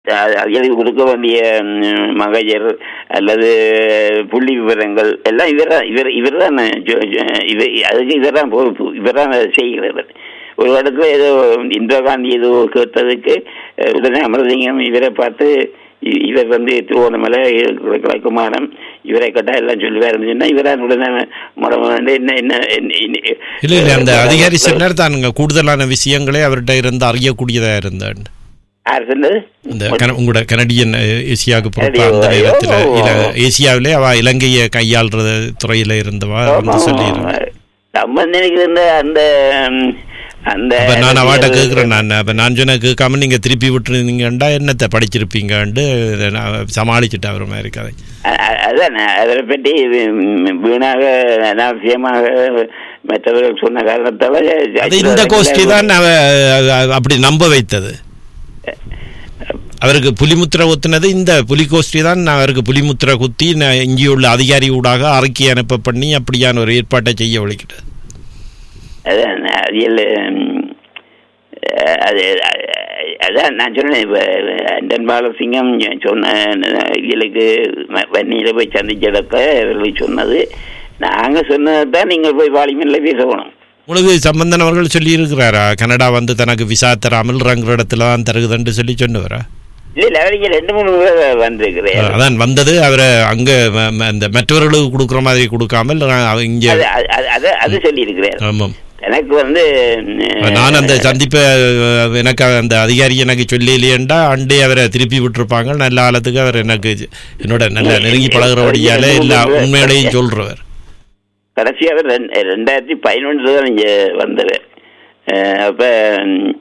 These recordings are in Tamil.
அ- அவர்களுக்கு கொடுக்க வேண்டிய ம், மகஜர் அல்லது புள்ளி விவரங்கள் எல்லாம் இவர் இவர் இவர் தான் இவர் அதுக்கு இவர் தான் பொறுப்பு இவர் தான் அதை செய்கிறவர் ஒரு இடத்துல ஏதோ இந்திரா காந்தி ஏதோ கேட்டதுக்கு அஹ், உடனே அமரலிங்கம் இவரை பார்த்து இ- இவர் வந்து திருவோணமலை குமாரம் இவரை கேட்டா எல்லாம் சொல்லுவாருன்னு சொன்னா இவரா உடனே முடம் வந்து என்ன என்ன என்ன- என்ன- இல்ல இல்ல அந்த அதிகாரி சொன்னார் தானுங்க கூடுதலான விஷயங்களே அவர்கிட்ட இருந்து அறியக்கூடியதா இருந்தான் யார் சொன்னது இந்த கன- உங்களோட கனடியன் அஹ், ஏசியாவுக்கு பொறுப்பா அந்த ஐயோ, நேரத்துல ஐயோ. இல ஏசியாவிலே அவ இலங்கையை கையாள்றது துறையில இருந்தவா வந்து சொல்லியிருந்தேன் நம்ம நினைக்கிற அந்த ம், அந்த அப்ப நான் அவாட்ட கேட்கிறேன் நான் அப்ப நான் சொன்ன கேட்காம நீங்க திருப்பி விட்டுருந்தீங்கண்டா என்னத்தை படிச்சிருப்பீங்கன்னு நான் சமாளிச்சுட்டு அவர் மாதிரி கதை அ- அ- அதான் அதை பற்றி ம், வீணாக அனாவசியமாக மற்றவர்கள் சொன்ன காரணத்தால அது இந்த கோஷ்டி தான் அவ அவ- அப்படி நம்ப வைத்தது அவருக்கு புலிமுத்திரை ஒத்துனது இந்த புலி கோஷ்டி தான் அவருக்கு புலிமுத்திரை குத்தி நான் இங்கேயுள்ள அதிகாரி ஊடாக அறிக்கை அனுப்ப பண்ணி அப்படியான ஒரு ஏற்பாட்டை செய்ய வலிக்கிட்டது அதான் அதில் ம், அது அ- அதான் நான் சொன்னேன் இப்போ அண்டன் பாலசிங்கம் சொன்ன இவளுக்கு வன்னியில் போய் சந்திச்சதப்ப இவர்களுக்கு சொன்னது நாங்கள் சொன்னதை தான் நீங்கள் போய் வாலிமனில் பேசணும் உங்களுக்கு சம்பந்தன் அவர்கள் சொல்லி இருக்கிறாரா கனடா வந்து தனக்கு விசா தராமல் ரங்குற இடத்துல தான் தருகுதுன்னு சொல்லி சொன்னவரா இல்லை இல்லை அவருக்கு ரெண்டு மூணு முறை வந்திருக்கிறேன் அதான் வந்தது அவரை அங்க ம- ம- அந்த மற்றவர்களுக்கு கொடுக்குற மாதிரி கொடுக்காமல் அவ இங்க அது அது அது அது சொல்லியிருக்கிறேன் ஆமாம் எனக்கு வந்து ம், நான் அந்த சந்திப்பை அஹ், எனக்கு அந்த அதிகாரி எனக்கு சொல்லி இல்லையண்டா அண்டே அவரை திருப்பி விட்டுருப்பாங்க நல்ல காலத்துக்கு அவர் எனக்கு என்னோட நல்ல நெருங்கி பழகுறபடியால எல்லா உண்மைகளையும் சொல்றவர் கடைசியாக ரெண்- ரெண்டாயிரத்தி பதினொன்றில் தான் இங்கே வந்தவர் அஹ், அப்ப ம்,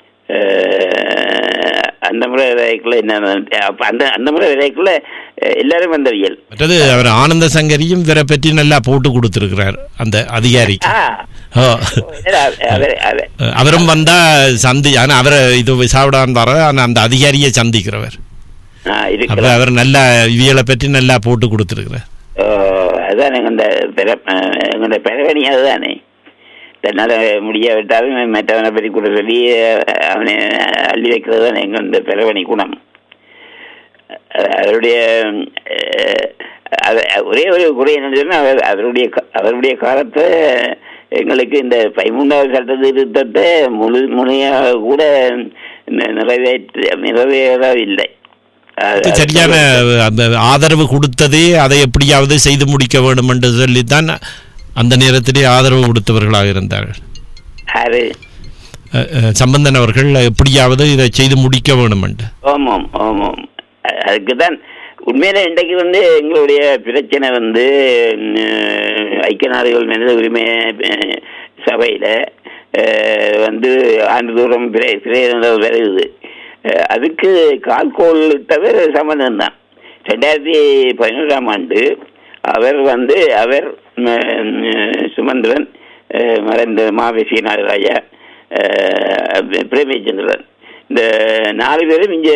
அஹ், அந்த முறை விலைக்குள்ள என்ன அப்போ அந்த அந்த முறை விலைக்குள்ள எல்லாரும் வந்தவியல் மற்றது அவர் ஆனந்த சங்கரியும் இவரை பற்றி நல்லா போட்டு கொடுத்துருக்கிறார் அந்த அதிகாரிக்கு ஆ ஓ. அவர் அவர் அவரும் வந்தா சந்தி ஆனா அவரை இது சாப்பிடான்னு வர ஆனா அந்த அதிகாரியை சந்திக்கிறவர் ஆ அப்ப இருக்கிறார் அவர் நல்லா இவியலை பற்றி நல்லா போட்டு கொடுத்துருக்கிறார் ஓ, அதான் எங்க எங்களோட பெறவணி அதுதானே தன்னால் முடியாவிட்டாலும் மற்றவனை பற்றி கூட சொல்லி அஹ், அவனை அள்ளி வைக்கிறது தான் எங்கள் இந்த பெறவணி குணம் அஹ், அவருடைய அஹ், அவ- ஒரே ஒரு குறை என்னன்னு சொன்னால் அவர் அவருடைய கா- அவருடைய காலத்தை எங்களுக்கு இந்த பதிமூன்றாவது சட்ட திருத்தத்தை முழு முறையாக கூட நி- நிறைவேற்ற நிறைவேறவில்லை அது- அதுக்கு சரியான அந்த ஆதரவு கொடுத்ததே அதை எப்படியாவது செய்து முடிக்க வேண்டும் என்று சொல்லித்தான் அந்த நேரத்திலே ஆதரவு கொடுத்தவர்களாக இருந்தார்கள் யாரு அஹ், அஹ், சம்பந்தன் அவர்கள் எப்படியாவது இதை செய்து முடிக்க வேண்டும் என்று ஆமாம் ஆமாம் அ- அதுக்கு தான் உண்மையில இன்றைக்கு வந்து எங்களுடைய பிரச்சனை வந்து ம், ஐக்கிய நாடுகள் மனித உரிமை அஹ், சபையில அஹ், வந்து ஆண்டுதோறும் பிர- பிரேரணை வருது அஹ், அதுக்கு கால்கோல் தவிர சம்பந்தம் தான் ரெண்டாயிரத்தி பதினோராம் ஆண்டு அவர் வந்து அவர் ம- ம், சுமந்திரன் அஹ், மறைந்த மாவேசி நாகராஜா அஹ், பிரேமச்சந்திரன் இந்த நாலு பேரும் இங்கே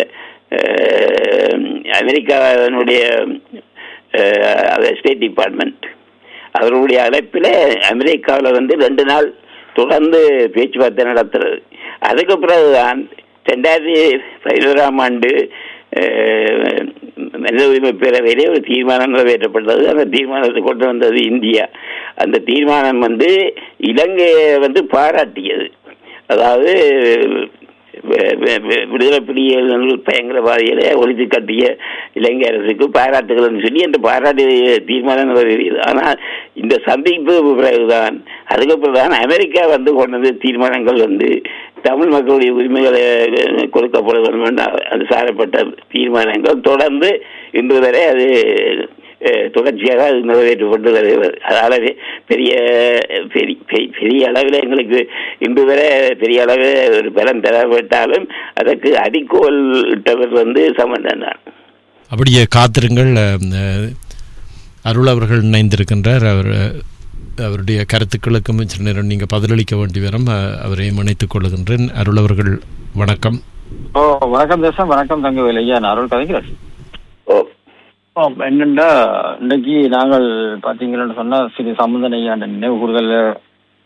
அமெரிக்காவினுடைய ஸ்டேட் டிபார்ட்மெண்ட் அவருடைய அழைப்பில் அமெரிக்காவில் வந்து ரெண்டு நாள் தொடர்ந்து பேச்சுவார்த்தை நடத்துறது அதுக்கு பிறகுதான் ரெண்டாயிரத்தி பதினோராம் ஆண்டு அஹ், மனித உரிமை பேரவையிலே ஒரு தீர்மானம் நிறைவேற்றப்பட்டது அந்த தீர்மானத்தை கொண்டு வந்தது இந்தியா அந்த தீர்மானம் வந்து இலங்கையை வந்து பாராட்டியது அதாவது வி- வி- வி- விடுதலை புலிகள் பயங்கரவாதிகளை ஒழித்து கட்டிய இலங்கை அரசுக்கு பாராட்டுகள்னு சொல்லி அந்த பாராட்டு தீர்மானம் நிறைவேறியது ஆனால் இந்த சந்திப்பு பிறகுதான் அதுக்கப்புறம் தான் அமெரிக்கா வந்து கொண்டு வந்து தீர்மானங்கள் வந்து தமிழ் மக்களுடைய உரிமைகளை அஹ், கொடுக்கப்பட வேண்டும் என்று அது சாரப்பட்ட தீர்மானங்கள் தொடர்ந்து இன்று வரை அது அஹ், தொடர்ச்சியாக அது நிறைவேற்றப்பட்டு வருகிறது அதாவது பெரிய பெரிய பெரிய- பெரிய அளவில் எங்களுக்கு இன்று வரை பெரிய அளவில் ஒரு பலம் தரப்பட்டாலும் அதற்கு அடிக்கோல் இட்டவர் வந்து சம்பந்தம் தான் அப்படியே காத்திருங்கள் அஹ், அருள் அவர்கள் இணைந்திருக்கின்றார் அவர் அஹ், அவருடைய கருத்துக்களுக்கும் சில நேரம் நீங்கள் பதிலளிக்க வேண்டி வரும் அஹ், அவரை இணைத்துக் கொள்கின்றேன் அருள் அவர்கள் வணக்கம் ஓ வணக்கம் தேசம் வணக்கம் தங்கவேல் ஐயா நான் அருள் கதைக்கிறேன் ஓ ஓ என்னண்டா இன்னைக்கு நாங்கள் பார்த்தீங்கன்னு சொன்னா ஸ்ரீ சம்பந்தன் ஐயா அந்த நினைவு கூறுதலில்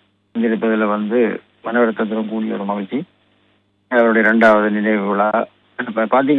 இருப்பதில் வந்து மனவெடுத்ததுடன் கூடிய ஒரு மகிழ்ச்சி அவருடைய இரண்டாவது நினைவு விழா இப்ப பாத்தீங்க